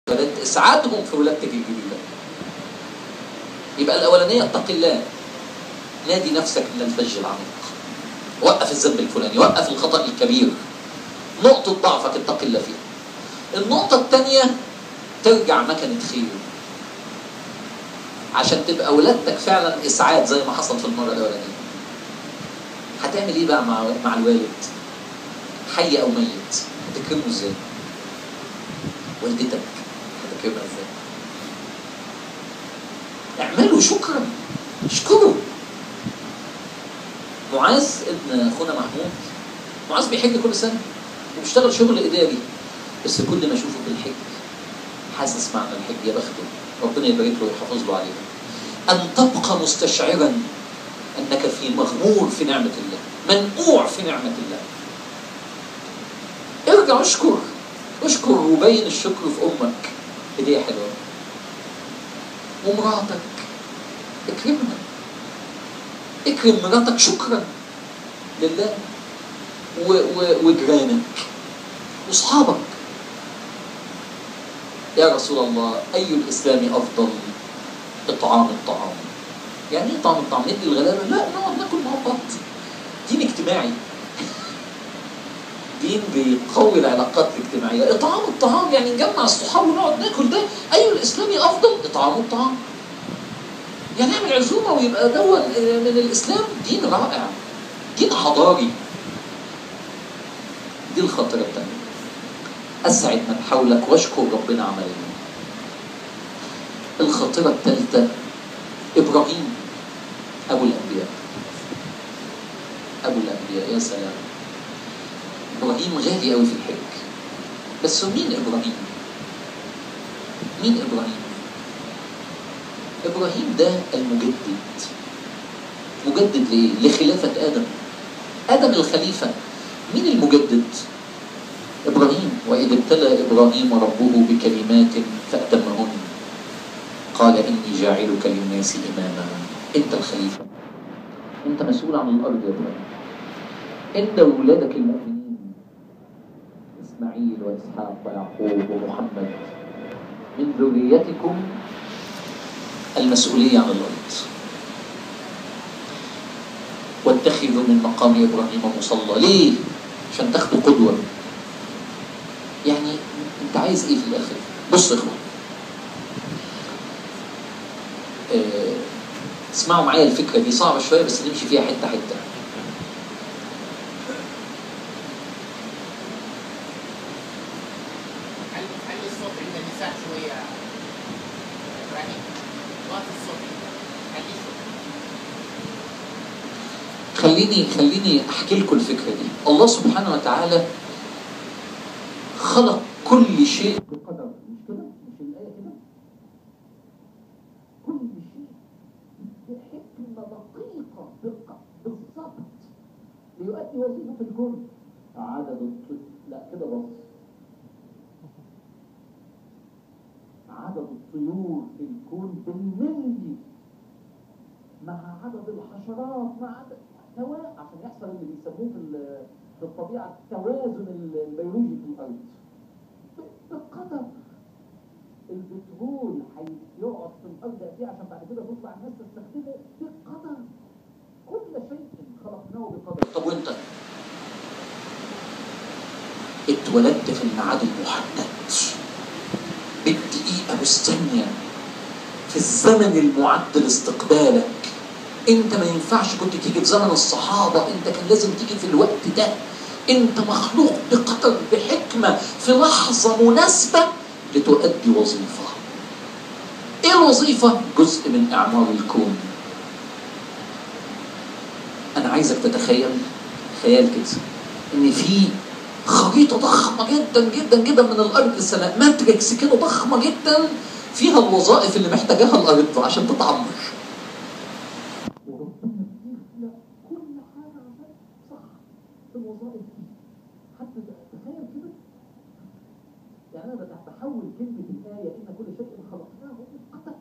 اسعادهم في ولادتك الجديده يبقى الاولانيه اتق الله نادي نفسك من الفج العميق وقف الذنب الفلاني وقف الخطا الكبير نقطه ضعفك اتق الله فيها النقطه الثانيه ترجع مكنه خير عشان تبقى ولادتك فعلا اسعاد زي ما حصل في المره الاولانيه هتعمل ايه بقى مع مع الوالد حي او ميت هتكرمه ازاي والدتك هتكرمها ازاي اعملوا شكرا اشكروا معاذ ابن اخونا محمود معاذ بيحج كل سنه وبيشتغل شغل اداري بس كل ما اشوفه في الحج حاسس معنى الحج يا بخته ربنا يبارك له ويحافظ له عليها ان تبقى مستشعرا انك في مغمور في نعمه الله منقوع في نعمه الله ارجع اشكر اشكر وبين الشكر في امك هديه حلوه ومراتك اكرمها اكرم مراتك شكرا لله و و وجيرانك واصحابك يا رسول الله اي الاسلام افضل اطعام الطعام يعني ايه اطعام الطعام ندي الغلابه لا نقعد ناكل مع بعض دين اجتماعي دين بيقوي العلاقات الاجتماعيه اطعام الطعام يعني نجمع الصحاب ونقعد ناكل ده اي الاسلام افضل اطعام الطعام يعني نعمل عزومه ويبقى دون من الاسلام دين رائع دين حضاري دي الخطره الثانيه اسعد من حولك واشكر ربنا عمليا الخطره الثالثه ابراهيم ابو الانبياء ابو الانبياء يا سلام ابراهيم غالي قوي في الحج بس مين ابراهيم مين ابراهيم ابراهيم ده المجدد مجدد ليه لخلافه ادم ادم الخليفه مين المجدد ابراهيم واذ ابتلى ابراهيم ربه بكلمات فاتمهن قال اني جاعلك للناس اماما انت الخليفه انت مسؤول عن الارض يا ابراهيم انت وولادك المؤمنين اسماعيل واسحاق ويعقوب ومحمد من ذريتكم المسؤوليه عن الارض واتخذوا من مقام ابراهيم مصلى ليه عشان تاخدوا قدوه يعني انت عايز ايه في الاخر بص يا اخوان اه اسمعوا معايا الفكره دي صعبه شويه بس نمشي فيها حته حته هل هل الصوت عند النساء شويه ابراهيم وقت الصوت هل الصوت خليني خليني احكي لكم الفكره دي الله سبحانه وتعالى خلق كل شيء بقدر مش كده مش الايه كده كل شيء بحكمه دقيقه دقه بالظبط ليؤدي وظيفه الكون عدد الطيور لا كده بص عدد الطيور في الكون بالملي مع عدد الحشرات مع عدد توا عشان يحصل اللي بيسموه في ال- في الطبيعه التوازن البيولوجي في الارض بقدر البترول هيقعد في الارض قد ايه عشان بعد كده تطلع الناس تستخدمه بقدر كل شيء خلقناه بقدر طب وانت اتولدت في الميعاد المحدد بالدقيقه والثانيه في الزمن المعد لاستقبالك انت ما ينفعش كنت تيجي في زمن الصحابة انت كان لازم تيجي في الوقت ده انت مخلوق بقدر بحكمة في لحظة مناسبة لتؤدي وظيفة ايه الوظيفة؟ جزء من اعمار الكون انا عايزك تتخيل خيال كده ان في خريطة ضخمة جدا جدا جدا من الارض للسماء ماتريكس كده ضخمة جدا فيها الوظائف اللي محتاجاها الارض عشان تتعمر وربنا بيخلق كل حاجة عشان صح في الوظائف دي حتى ده- تخيل كده يعني انا بت- بحول كلمة الآية إن كل شيء خلقناه بقدر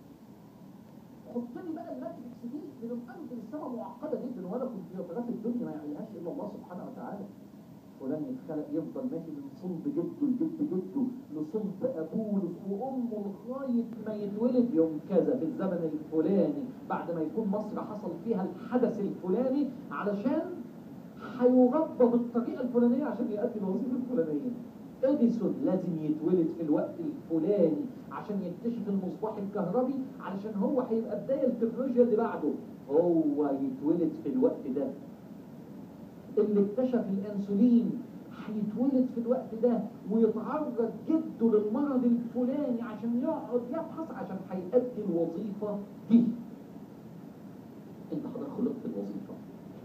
حط لي بقى الماتريكس دي من الأرض للسماء معقدة جدا وأنا كمبيوترات الدنيا ما يعملهاش إلا الله سبحانه وتعالى فلان يتخلق يفضل ماشي من صلب جده لجد جده لصلب ابوه وامه لغايه ما يتولد يوم كذا في الزمن الفلاني بعد ما يكون مصر حصل فيها الحدث الفلاني علشان هيربى بالطريقه الفلانيه عشان يؤدي الوظيفه الفلانيه اديسون لازم يتولد في الوقت الفلاني عشان يكتشف المصباح الكهربي علشان هو هيبقى بدايه التكنولوجيا اللي بعده هو يتولد في الوقت ده اللي اكتشف الانسولين هيتولد في الوقت ده ويتعرض جده للمرض الفلاني عشان يقعد يبحث عشان هيأدي الوظيفه دي انت حضرتك خلقت الوظيفه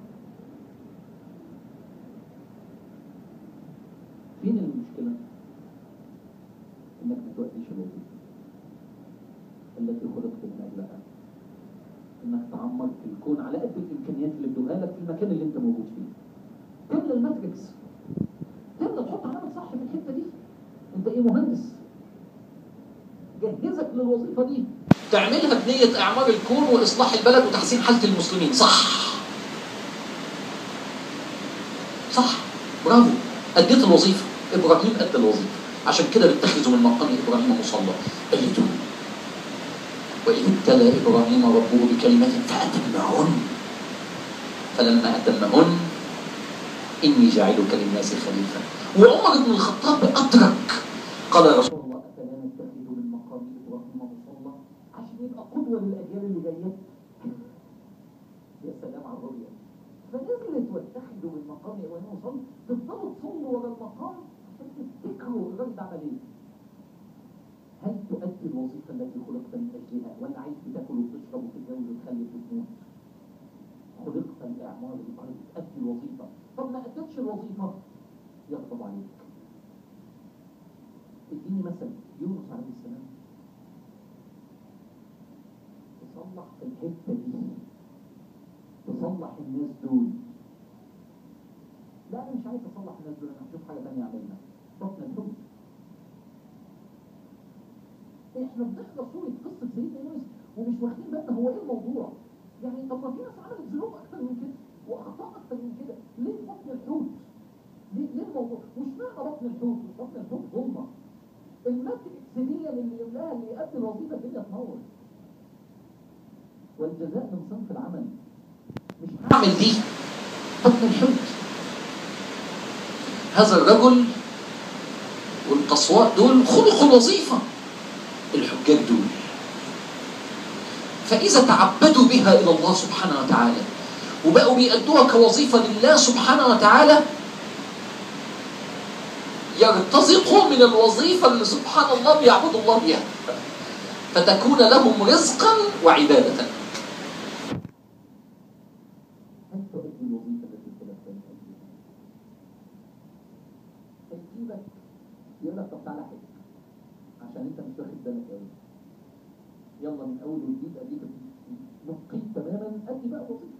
فين المشكله انك ما تؤديش الوظيفه التي خلقت من اجلها انك تعمر في الكون على قد الامكانيات اللي ادوها لك في المكان اللي انت موجود فيه تملى الماتريكس تملى تحط علامه صح في الحته دي انت ايه مهندس جهزك للوظيفه دي تعملها بنيه اعمار الكون واصلاح البلد وتحسين حاله المسلمين صح صح برافو اديت الوظيفه ابراهيم ادى الوظيفه عشان كده بيتخذوا من مقام ابراهيم مصلى ايتون وإذ ابتلى إبراهيم ربه بكلمات فأتمهن فلما أتمهن إني جاعلك للناس خليفة وعمر بن الخطاب أدرك قال يا رسول الله أفلا نتخذ من مقام إبراهيم مصلى عشان يبقى قدوة للأجيال اللي جاية يا سلام على الرؤية فنزلت واتخذوا من مقام إبراهيم مصلى تفضلوا تصلوا ورا المقام عشان تفتكروا الراجل ده عمل إيه هل تؤدي الوظيفة التي خلقت من أجلها ولا عايز تاكل وتشرب وتتجوز وتخلف وتموت؟ خلقت الإعمار للأرض تؤدي الوظيفة، طب ما أدتش الوظيفة يغضب عليك. اديني مثل يونس عليه السلام تصلح في الحتة دي تصلح الناس دول لا أنا مش عايز أصلح الناس دول أنا هشوف حاجة تانية أعملها بطن الحب احنا بنقرا سوره قصه سيدنا يونس ومش واخدين بالنا هو ايه الموضوع يعني طب ما في ناس عملت ذنوب اكتر من كده واخطاء اكتر من كده ليه بطن الحوت ليه ليه الموضوع مش معنى بطن الحوت مش بطن الحوت ظلمه الماتريكس دي اللي يملاها اللي يؤدي الوظيفه الدنيا تنور والجزاء من صنف العمل مش هعمل دي بطن الحوت هذا الرجل والقصواء دول خلقوا الوظيفه الحجاج دول فإذا تعبدوا بها إلى الله سبحانه وتعالى وبقوا بيأدوها كوظيفة لله سبحانه وتعالى يرتزقوا من الوظيفة اللي سبحان الله بيعبدوا الله بها فتكون لهم رزقا وعبادة هل تؤدي الوظيفة التي خلقت من أجلها؟ هيجيبك يقول لك طب تعالى حج عشان انت مش واخد بالك قوي يلا من اول وجديد اديك نقيت تماما ادي بقى وظيفه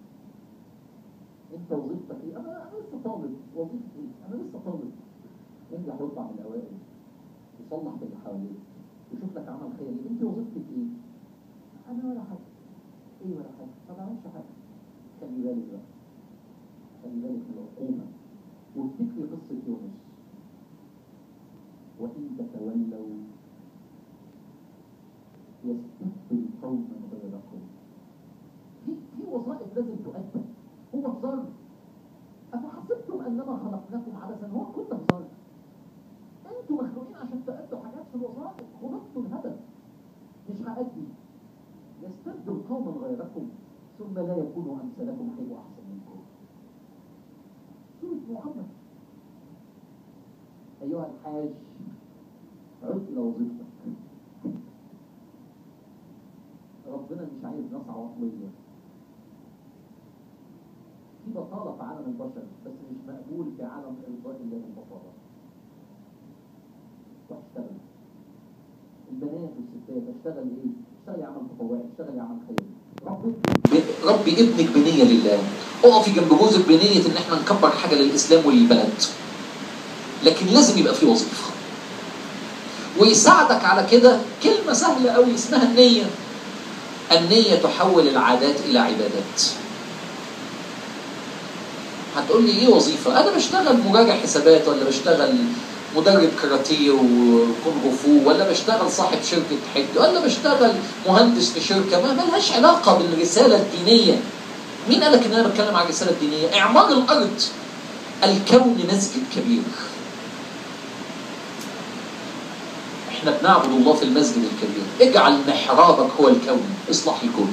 انت وظيفتك ايه؟ انا انا لسه طالب وظيفتي ايه؟ انا لسه طالب انجح واطلع من الاوائل وصلح باللي حواليك وشوف لك عمل خيري انت وظيفتك ايه؟ انا ولا حاجه ايه ولا حاجه؟ ما بعملش حاجه خلي بالك بقى خلي بالك من العقوبه وافتكري قصه يونس وإن تتولوا يستبدل قوما غيركم في في وظائف لازم تؤدى هو هزار أفحسبتم أنما خلقناكم عبثا هو كل هزار أنتم مخلوقين عشان تأدوا حاجات في الوظائف خلقتوا الهدف مش هأدي يستبدل قوما غيركم ثم لا يكونوا أمثالكم حلو أحسن منكم سورة محمد أيها الحاج عد إلى وظيفتك ربنا مش عايز ناس عواطلية في بطالة في عالم البشر بس مش مقبول في عالم إرضاء الله البطالة روح اشتغل البنات والستات اشتغل ايه؟ اشتغلي عمل تطوعي اشتغلي عمل خيري ربي ربي ابنك بنية لله اقفي جنب جوزك بنية ان احنا نكبر حاجة للإسلام وللبلد لكن لازم يبقى في وظيفة ويساعدك على كده كلمة سهلة قوي اسمها النية النية تحول العادات إلى عبادات هتقول لي ايه وظيفه انا بشتغل مراجع حسابات ولا بشتغل مدرب كاراتيه وكونغ فو ولا بشتغل صاحب شركه حج ولا بشتغل مهندس في شركه ما ملهاش علاقه بالرساله الدينيه مين قال لك ان انا بتكلم عن الرساله الدينيه اعمار الارض الكون مسجد كبير احنا بنعبد الله في المسجد الكبير اجعل محرابك هو الكون اصلح الكون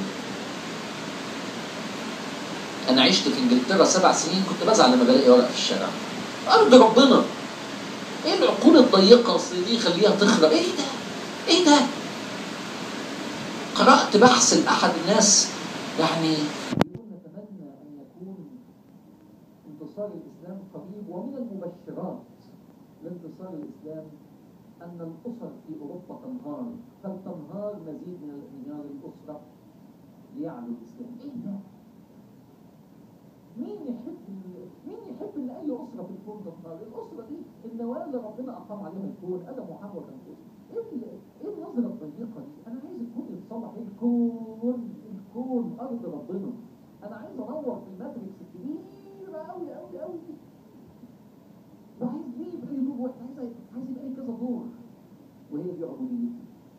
انا عشت في انجلترا سبع سنين كنت بزعل لما بلاقي ورق في الشارع ارض ربنا ايه العقول الضيقه اصل دي خليها تخرب ايه ده ايه ده قرات بحث لاحد الناس يعني يقول نتمنى ان يكون انتصار الاسلام قريب ومن المبشرات لانتصار الاسلام ان الاسر في اوروبا تنهار فلتنهار مزيد من الانهيار الاسره ليعلو الاسلام ايه ده مين يحب مين يحب ان اي اسره في الكون تنهار؟ الاسره دي النواه اللي ربنا اقام عليها الكون ادم وحواء كانوا ايه ال- ايه النظره الضيقه دي؟ انا عايز الكون يتصلح الكون الكون ارض ربنا انا عايز انور في الماتريكس الكبيره قوي قوي قوي دي وعايز ليه يبقى لي دور واحد عايز عايز يبقى لي كذا دور وهي دي عبوديتي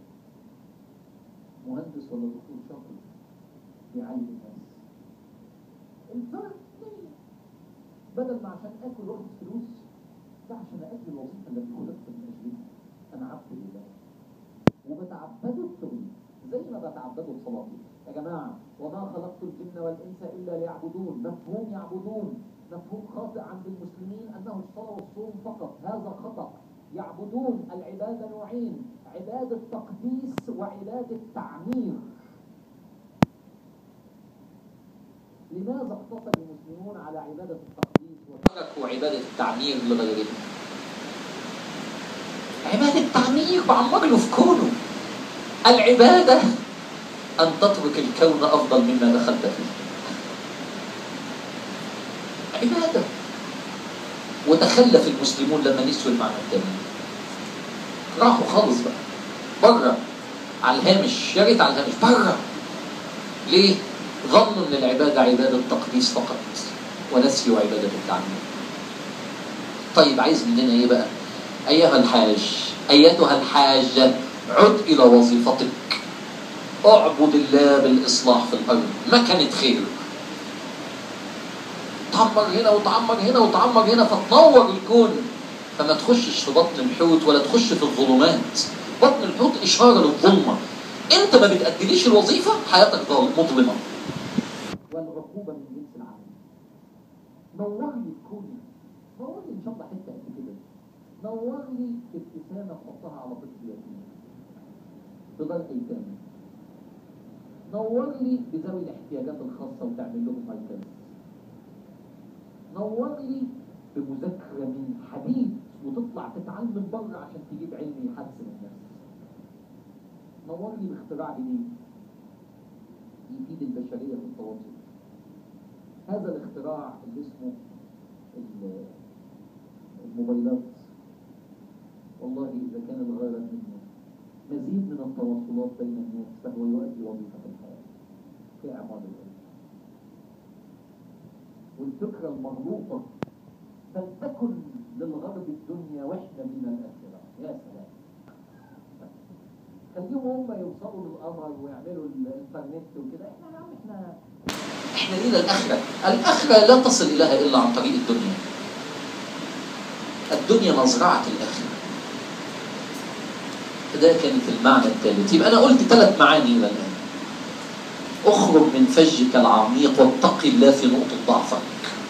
مهندس ولا دكتور شاطر بيعلم الناس الفرق نية بدل ما عشان اكل واخد فلوس ده عشان اجري الوظيفه اللي خلقت من اجلها انا عبد لله وبتعبده بتوحيد زي ما بتعبده بصلاتي يا جماعه وما خلقت الجن والانس الا ليعبدون مفهوم يعبدون مفهوم خاطئ عند المسلمين انه الصلاه والصوم فقط هذا خطا يعبدون العباده نوعين عباده تقديس وعباده تعمير لماذا اقتصر المسلمون على عبادة التقديس وتركوا عبادة التعمير لغيرهم؟ عبادة تعمير بعمر له في كونه العبادة أن تترك الكون أفضل مما دخلت فيه عبادة وتخلف المسلمون لما نسوا المعنى الثاني راحوا خالص بقى بره على الهامش يا ريت على الهامش بره ليه؟ ظنوا ان العباده عباده تقديس فقط ونسيوا عباده التعمير. طيب عايز مننا ايه بقى؟ ايها الحاج ايتها الحاجه عد الى وظيفتك اعبد الله بالاصلاح في الارض مكنه خير تعمر هنا وتعمر هنا وتعمر هنا فتنور الكون فما تخشش في بطن الحوت ولا تخش في الظلمات بطن الحوت اشاره للظلمه انت ما بتأديليش الوظيفه حياتك ضال- مظلمه والعقوبه من جنس العمل نور لي الكون نور لي ان شاء الله حته قد كده نور لي ابتسامه تحطها على طفل يتيم بضل ايتام نور لي بذوي الاحتياجات الخاصه وتعمل لهم مركز نور لي بمذاكره من حديد وتطلع تتعلم بره عشان تجيب علم يحسن الناس نور لي باختراع جديد يفيد البشريه في التواصل هذا الاختراع اللي اسمه ال- الموبايلات والله إذا كان الغرض منه مزيد من التواصلات بين الناس فهو يؤدي وظيفة الحياة في أعمال العلم والفكرة المغلوطة فلتكن للغرب الدنيا واحنا بنا الآخرة يا سلام خليهم هم يوصلوا للقمر ويعملوا الانترنت وكده احنا يا عم احنا احنا لينا الاخره الاخره لا تصل اليها الا عن طريق الدنيا الدنيا مزرعه الاخره ده كانت المعنى الثالث يبقى انا قلت ثلاث معاني الى الان اخرج من فجك العميق واتق الله في نقطه ضعفك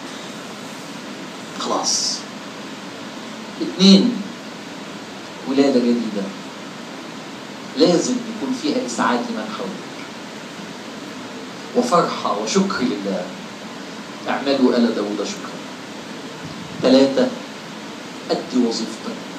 خلاص اثنين ولاده جديده لازم يكون فيها اسعاد لمن حولك وفرحة وشكر لله اعملوا آل داود شكرا ثلاثة أدي وظيفتك